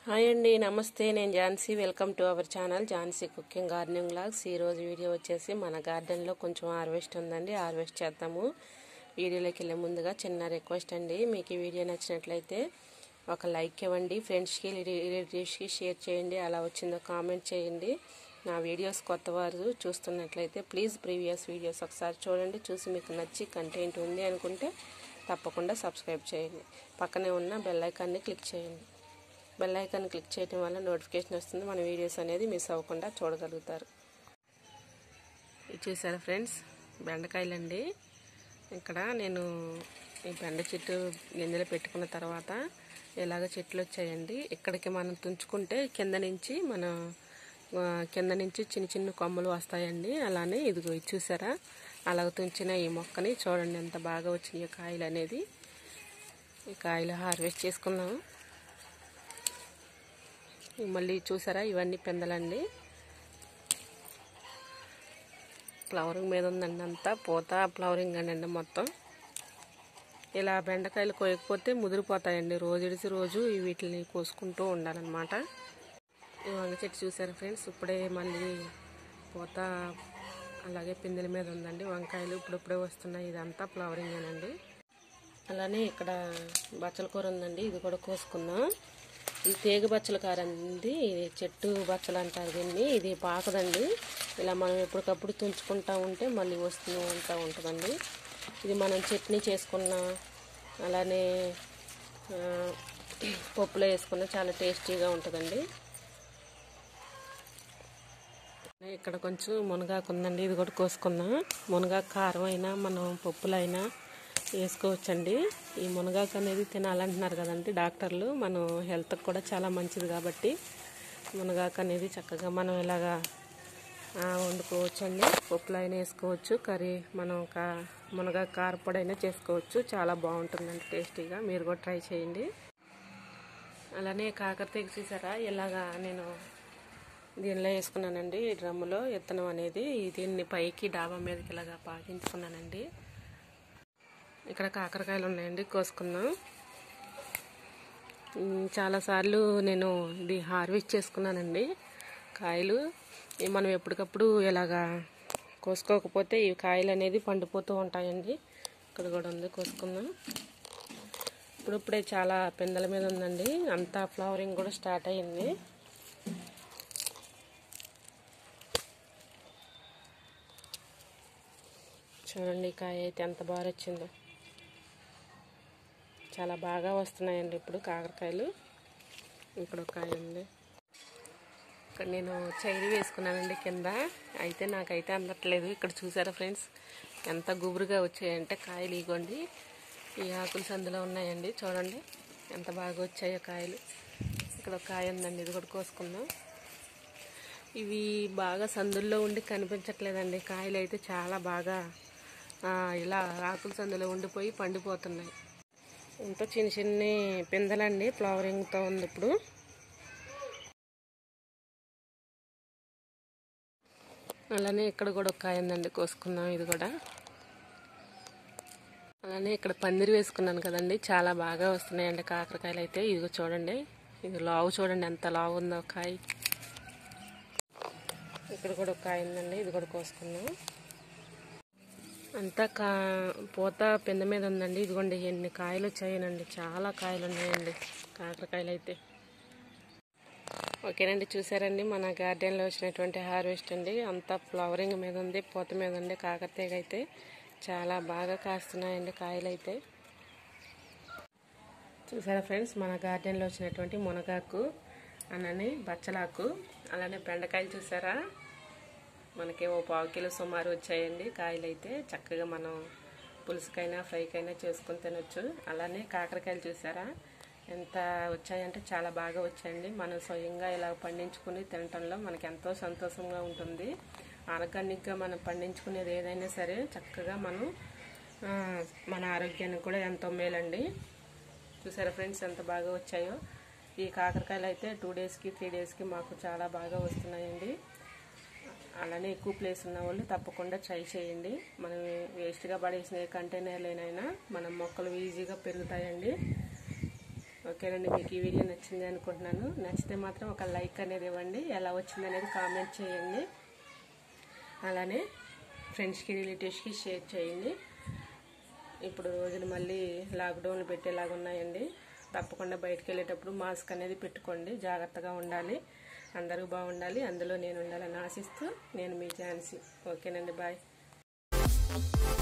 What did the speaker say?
hi అండి నమస్తే నేను Jhansi welcome to our channel Jhansi cooking gardening logs ఈరోజు వీడియో వచ్చేసి మన గార్డెన్లో కొంచెం హార్వెస్ట్ ఉందండి హార్వెస్ట్ చేద్దాము వీడియోలోకి వెళ్ళే ముందుగా చిన్న రిక్వెస్ట్ అండి మీకు ఈ వీడియో నచ్చినట్లయితే ఒక లైక్ ఇవ్వండి ఫ్రెండ్స్కి రిలేటివ్స్కి షేర్ చేయండి అలా వచ్చిందో కామెంట్ చేయండి నా వీడియోస్ కొత్త వారు చూస్తున్నట్లయితే ప్లీజ్ ప్రీవియస్ వీడియోస్ ఒకసారి చూడండి చూసి మీకు నచ్చి కంటెంట్ ఉంది అనుకుంటే తప్పకుండా సబ్స్క్రైబ్ చేయండి పక్కనే ఉన్న బెల్ ఐకాన్ని క్లిక్ చేయండి బెల్ ఐకాన్ క్లిక్ చేయడం వల్ల నోటిఫికేషన్ వస్తుంది మన వీడియోస్ అనేది మిస్ అవ్వకుండా చూడగలుగుతారు ఇది చూసారా ఫ్రెండ్స్ బెండకాయలండి ఇక్కడ నేను ఈ బెండ చెట్టు గింజలు పెట్టుకున్న తర్వాత ఇలాగ చెట్లు వచ్చాయండి ఇక్కడికి మనం తుంచుకుంటే కింద నుంచి మన ఆ, కింద నుంచి చిన్న చిన్న కొమ్మలు వస్తాయండి అలానే ఇదిగో ఇది చూసారా అలాగ తుంచిన ఈ మొక్కని చూడండి ఎంత బాగా వచ్చినాయి కాయలు అనేది ఈ కాయలు హార్వెస్ట్ చేసుకున్నాము మళ్ళీ చూసారా ఇవన్నీ పెందలండి ఫ్లవరింగ్ మీద ఉందండి అంతా పూత ఫ్లవరింగ్ అండి మొత్తం ఇలా బెండకాయలు కోయకపోతే ముదిరిపోతాయండి రోజు ఇడిసి రోజు వీటిని కోసుకుంటూ ఉండాలన్నమాట ఈ వంగ చెట్టు చూసారా ఫ్రెండ్స్ ఇప్పుడే మళ్ళీ పూత అలాగే పిందెల మీద ఉందండి వంకాయలు ఇప్పుడిప్పుడే వస్తున్నాయి ఇదంతా ఫ్లవరింగ్ అనండి అలానే ఇక్కడ బచ్చల కూర ఉందండి ఇది కూడా కోసుకున్నాం ఇది తీగ బచ్చల కూర అండి ఇది చెట్టు బచ్చలు అంటారు దీన్ని ఇది పాకదండి ఇలా మనం ఎప్పటికప్పుడు తుంచుకుంటా ఉంటే మళ్ళీ వస్తూ ఉంటా ఉంటుందండి ఇది మనం చట్నీ చేసుకున్న అలానే ఆ, పప్పులో వేసుకున్న చాలా టేస్టీగా ఉంటుందండి ఇక్కడ కొంచెం మునగాకు ఉందండి ఇది కూడా కోసుకుందాం మునగాకు కారం అయినా మనం పప్పులైనా వేసుకోవచ్చండి ఈ మునగాకు అనేది తినాలంటున్నారు కదండి డాక్టర్లు మనం హెల్త్కి కూడా చాలా మంచిది కాబట్టి మునగాకు అనేది చక్కగా మనం ఇలాగా ఆ, వండుకోవచ్చండి పప్పులు అయినా వేసుకోవచ్చు కర్రీ మనం కా మునగాకు కారపొడి అయినా చేసుకోవచ్చు చాలా బాగుంటుందండి టేస్టీగా మీరు కూడా ట్రై చేయండి అలానే కాకరతీగ చూసారా ఇలాగా నేను దీనిలో వేసుకున్నానండి ఈ డ్రమ్ములో విత్తనం అనేది దీన్ని పైకి డాబా మీదకి ఇలాగా పాకించుకున్నానండి ఇక్కడ కాకరకాయలు ఉన్నాయండి కోసుకుందాం ఉమ్, చాలాసార్లు నేను ఇది హార్వెస్ట్ చేసుకున్నానండి కాయలు ఇవి మనం ఎప్పటికప్పుడు ఇలాగా కోసుకోకపోతే ఈ కాయలు అనేది పండిపోతూ ఉంటాయండి ఇక్కడ కూడా ఉంది కోసుకుందాం ఇప్పుడిప్పుడే చాలా పిందెల మీద ఉందండి అంతా ఫ్లవరింగ్ కూడా స్టార్ట్ అయ్యింది చూడండి ఈ కాయ అయితే ఎంత బాగా వచ్చిందో చాలా బాగా వస్తున్నాయండి ఇప్పుడు కాకరకాయలు ఇక్కడ ఒక కాయ ఉంది ఇక్కడ నేను చైరీ వేసుకున్నానండి కింద అయితే నాకైతే అందట్లేదు ఇక్కడ చూసారా ఫ్రెండ్స్ ఎంత గుబురుగా వచ్చాయంటే కాయలు ఇగోండి ఈ ఆకులు సందులో ఉన్నాయండి చూడండి ఎంత బాగా వచ్చాయో కాయలు ఇక్కడ ఒక కాయ ఉందండి ఇది కూడా కోసుకుందాం ఇవి బాగా సందుల్లో ఉండి కనిపించట్లేదండి కాయలు అయితే చాలా బాగా ఆ, ఇలా ఆకుల సందులో ఉండిపోయి పండిపోతున్నాయి ఇంత చిన్న చిన్న పిందెలండి ఫ్లవరింగ్తో ఉంది ఇప్పుడు అలానే ఇక్కడ కూడా ఒక కాయ ఉందండి కోసుకుందాం ఇది కూడా అలానే ఇక్కడ పందిరి వేసుకున్నాను కదండి చాలా బాగా వస్తున్నాయండి కాకరకాయలు అయితే ఇదిగో చూడండి ఇది లావు చూడండి ఎంత లావు ఉందో కాయ ఇక్కడ కూడా ఒక కాయ ఉందండి ఇది కూడా కోసుకుందాం అంతా కా పూత పింద మీద ఉందండి ఇదిగోండి ఎన్ని కాయలు వచ్చాయనండి చాలా కాయలు ఉన్నాయండి కాకరకాయలు అయితే ఓకేనండి చూసారండి మన గార్డెన్లో వచ్చినటువంటి హార్వెస్ట్ అండి అంతా ఫ్లవరింగ్ మీద ఉంది పూత మీద ఉంది కాకరతీగ అయితే చాలా బాగా కాస్తున్నాయండి కాయలు అయితే చూసారా ఫ్రెండ్స్ మన గార్డెన్లో వచ్చినటువంటి మునగాకు అలానే బచ్చలాకు అలానే బెండకాయలు చూసారా మనకి ఓ పావు కిలో సుమారు వచ్చాయండి కాయలు అయితే చక్కగా మనం పులుసుకైనా ఫ్రైకైనా చేసుకొని తినొచ్చు అలానే కాకరకాయలు చూసారా ఎంత వచ్చాయంటే చాలా బాగా వచ్చాయండి మనం స్వయంగా ఇలా పండించుకుని తినటంలో మనకి ఎంతో సంతోషంగా ఉంటుంది ఆర్గానిక్గా మనం పండించుకునేది ఏదైనా సరే చక్కగా మనం ఆ, మన ఆరోగ్యానికి కూడా ఎంతో మేలండి చూసారా ఫ్రెండ్స్ ఎంత బాగా వచ్చాయో ఈ కాకరకాయలు అయితే టూ డేస్కి త్రీ డేస్కి మాకు చాలా బాగా వస్తున్నాయండి అలానే ఎక్కువ ప్లేస్ ఉన్న వాళ్ళు తప్పకుండా ట్రై చేయండి మనం వేస్ట్గా పడేసిన కంటైనర్లైనైనా మన మొక్కలు ఈజీగా పెరుగుతాయండి ఓకేనండి మీకు ఈ వీడియో నచ్చింది అనుకుంటున్నాను నచ్చితే మాత్రం ఒక లైక్ అనేది ఇవ్వండి ఎలా వచ్చింది అనేది కామెంట్ చేయండి అలానే ఫ్రెండ్స్కి రిలేటివ్స్కి షేర్ చేయండి ఇప్పుడు రోజులు మళ్ళీ లాక్డౌన్ పెట్టేలాగా ఉన్నాయండి తప్పకుండా బయటకు వెళ్ళేటప్పుడు మాస్క్ అనేది పెట్టుకోండి జాగ్రత్తగా ఉండాలి అందరూ బాగుండాలి అందులో నేను ఉండాలని ఆశిస్తూ నేను మీ ఝాన్సీ ఓకేనండి బాయ్